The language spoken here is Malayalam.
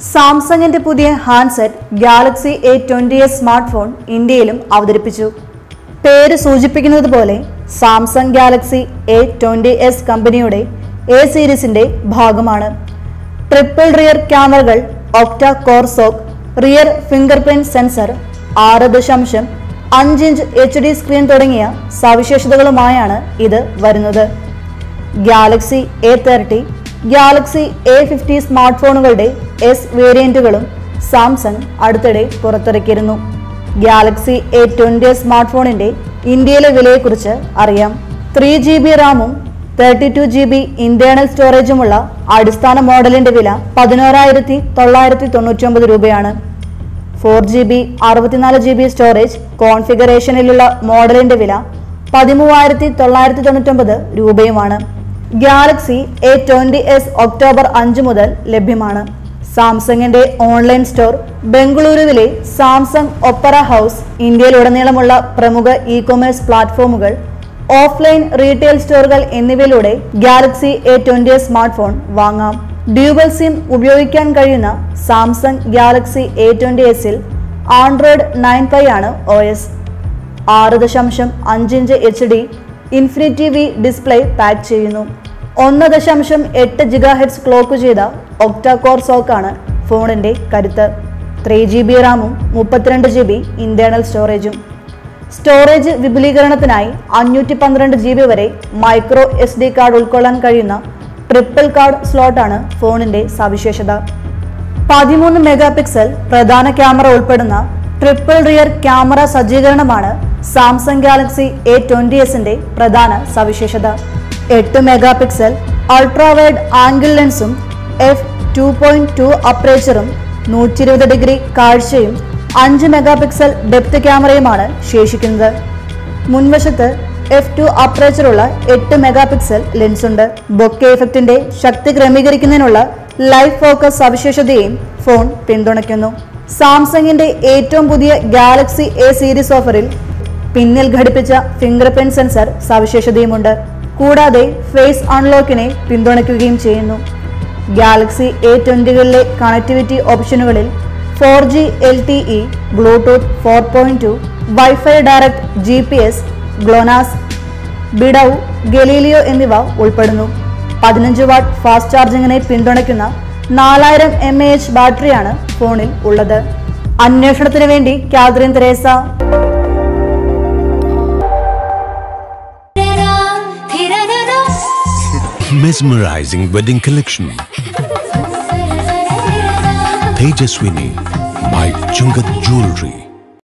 സാംസങ്ങിന്റെ പുതിയ handset Galaxy A twenty S smartphone ഇന്ത്യയിലും അവതരിപ്പിച്ചു പേര് സൂചിപ്പിക്കുന്നത് പോലെ Samsung Galaxy A twenty S കമ്പനിയുടെ എ സീരീസിന്റെ ഭാഗമാണ് ട്രിപ്പിൾ റിയർ ക്യാമറകൾ octa core SoC rear fingerprint sensor ആറ് ദശാംശം അഞ്ച് ഇഞ്ച് എച്ച് ഡി സ്ക്രീൻ തുടങ്ങിയ സവിശേഷതകളുമായാണ് ഇത് വരുന്നത് Galaxy A thirty Galaxy A fifty smart ഫോണുകളുടെ എസ് വേരിയന്റുകളും സാംസങ് അടുത്തിടെ പുറത്തിറക്കിയിരുന്നു ഗാലക്സി എ ട്വന്റി സ്മാർട്ട് ഫോണിന്റെ ഇന്ത്യയിലെ വിലയെക്കുറിച്ച് അറിയാം ത്രീ ജി ബി റാമും thirty two G B internal സ്റ്റോറേജുമുള്ള അടിസ്ഥാന മോഡലിന്റെ വില പതിനോരായിരത്തി തൊള്ളായിരത്തി തൊണ്ണൂറ്റി ഒമ്പത് രൂപയാണ് ഫോർ ജി ബി അറുപത്തിനാല് ജി ബി സ്റ്റോറേജ് കോൺഫിഗറേഷനിലുള്ള മോഡലിന്റെ വില പതിമൂവായിരത്തി തൊള്ളായിരത്തി തൊണ്ണൂറ്റൊമ്പത് രൂപയുമാണ് Galaxy A twenty S October അഞ്ച് മുതൽ ലഭ്യമാണ് സാംസങ്ങിന്റെ ഓൺലൈൻ സ്റ്റോർ ബംഗളൂരുവിലെ സാംസങ് ഒപ്പറ ഹൗസ് ഇന്ത്യയിലുടനീളമുള്ള പ്രമുഖ ഇ കൊമേഴ്സ് പ്ലാറ്റ്ഫോമുകൾ ഓഫ്ലൈൻ റീറ്റെയിൽ സ്റ്റോറുകൾ എന്നിവയിലൂടെ Galaxy A twenty smartphone വാങ്ങാം ഡ്യൂബൽ സിം ഉപയോഗിക്കാൻ കഴിയുന്ന സാംസങ് ഗാലക്സി എ ട്വന്റി എസിൽ ആൻഡ്രോയിഡ് നയൻ പൈ ആണ് ഒ എസ് ആറ് ദശാംശം അഞ്ച് inch H D infinity V display pack ചെയ്യുന്നു ഒന്ന് ദശാംശം എട്ട് ജിഗാ ഹെഡ്സ് ക്ലോക്ക് ചെയ്ത ഒക്ടാകോർ സോക്കാണ് ഫോണിന്റെ കരുത്ത് ത്രീ ജി ബി റാമും മുപ്പത്തിരണ്ട് ജി ബി ഇന്റേണൽ സ്റ്റോറേജും സ്റ്റോറേജ് വിപുലീകരണത്തിനായി അഞ്ഞൂറ്റി പന്ത്രണ്ട് ജി ബി വരെ മൈക്രോ എസ് ഡി കാർഡ് ഉൾക്കൊള്ളാൻ കഴിയുന്ന ട്രിപ്പിൾ കാർഡ് സ്ലോട്ടാണ് ഫോണിന്റെ സവിശേഷത പതിമൂന്ന് മെഗാ പിക്സൽ പ്രധാന ക്യാമറ ഉൾപ്പെടുന്ന ട്രിപ്പിൾ റിയർ ക്യാമറ സജ്ജീകരണമാണ് സാംസങ് ഗാലക്സി എ ട്വന്റി എസിന്റെ പ്രധാന സവിശേഷത എട്ട് മെഗാ പിക്സൽ അൾട്രാവൈഡ് ആംഗിൾ ലെൻസും എഫ് ടു പോയിന്റ് ടു അപ്രേച്ചറും നൂറ്റി ഇരുപത് ഡിഗ്രി കാഴ്ചയും അഞ്ച് മെഗാ പിക്സൽ ഡെപ്ത് ക്യാമറയുമാണ് ശേഷിക്കുന്നത് മുൻവശത്ത് എഫ് ടു അപ്രേച്ചറുള്ള എട്ട് മെഗാ പിക്സൽ ലെൻസുണ്ട് ബൊക്കെ ഇഫക്റ്റിന്റെ ശക്തി ക്രമീകരിക്കുന്നതിനുള്ള ലൈവ് ഫോക്കസ് സവിശേഷതയും ഫോൺ പിന്തുണയ്ക്കുന്നു സാംസങ്ങിന്റെ ഏറ്റവും പുതിയ ഗാലക്സി എ സീരീസ് ഓഫറിൽ പിന്നിൽ ഘടിപ്പിച്ച ഫിംഗർ പ്രിന്റ് സെൻസർ സവിശേഷതയുമുണ്ട് കൂടാതെ ഫേസ് അൺലോക്കിനെ പിന്തുണയ്ക്കുകയും ചെയ്യുന്നു ഗാലക്സി എ ട്വന്റികളിലെ കണക്ടിവിറ്റി ഓപ്ഷനുകളിൽ four G L T E Bluetooth four point two WiFi direct G P S GLONASS BeiDou Galileo എന്നിവ ഉൾപ്പെടുന്നു പതിനഞ്ച് വാട്ട് ഫാസ്റ്റ് ചാർജിങ്ങിനെ പിന്തുണയ്ക്കുന്ന നാലായിരം എം എ എച്ച് ബാറ്ററിയാണ് ഫോണിൽ ഉള്ളത് അന്വേഷണത്തിന് വേണ്ടി Catherine Tresa Mesmerizing wedding collection. Tejaswini by Chungat Jewelry.